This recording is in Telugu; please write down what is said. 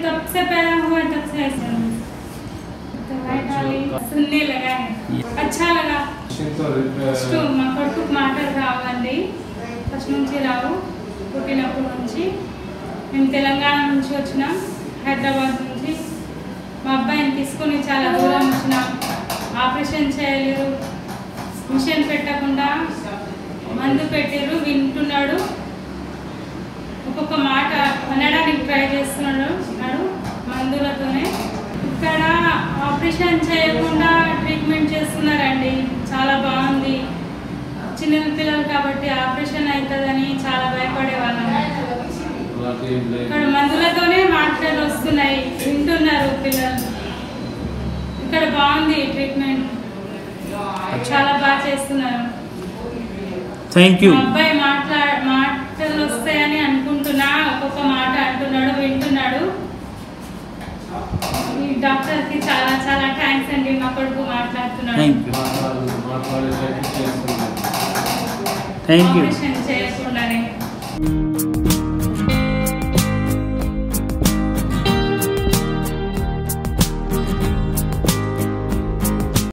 कब से पैदा हुआ है तब से ऐसे हूँ। तो वाइट वाली सुनने लगा है अच्छा लगा ఫస్ట్ మా కొడుకు మాటలు రావండి ఫస్ట్ నుంచి రావు పుట్టినప్పటి నుంచి మేము తెలంగాణ నుంచి వచ్చినాం హైదరాబాద్ నుంచి మా అబ్బాయిని తీసుకొని చాలా దూరం వచ్చినాం ఆపరేషన్ చేయలేరు మిషన్ పెట్టకుండా మందు పెట్టారు వింటున్నాడు ఒక్కొక్క మాట అనడానికి ట్రై చేస్తున్నాడు ఉన్నాడు మందులతోనే ఇక్కడ ఆపరేషన్ చేయకుండా ట్రీట్మెంట్ చేస్తున్నారండి చాలా బాగుంది చిన్న పిల్లలు కాబట్టి ఆపరేషన్ అవుతుందని చాలా భయపడేవాళ్ళం ఇక్కడ మందులతోనే మాటలు వస్తున్నాయి వింటున్నారు పిల్లలు ఇక్కడ బాగుంది ట్రీట్మెంట్ చాలా బాగా చేస్తున్నారు థ్యాంక్ యూ మా అబ్బాయి మాట్లా మాటలు వస్తాయని అనుకుంటున్నా ఒక్కొక్క మాట అంటున్నాడు వింటున్నాడు ఈ డాక్టర్ కి చాలా చాలా థ్యాంక్స్ అండి మా కొడుకు మాట్లాడుతున్నాడు thank you thank you operation చేయకుండానే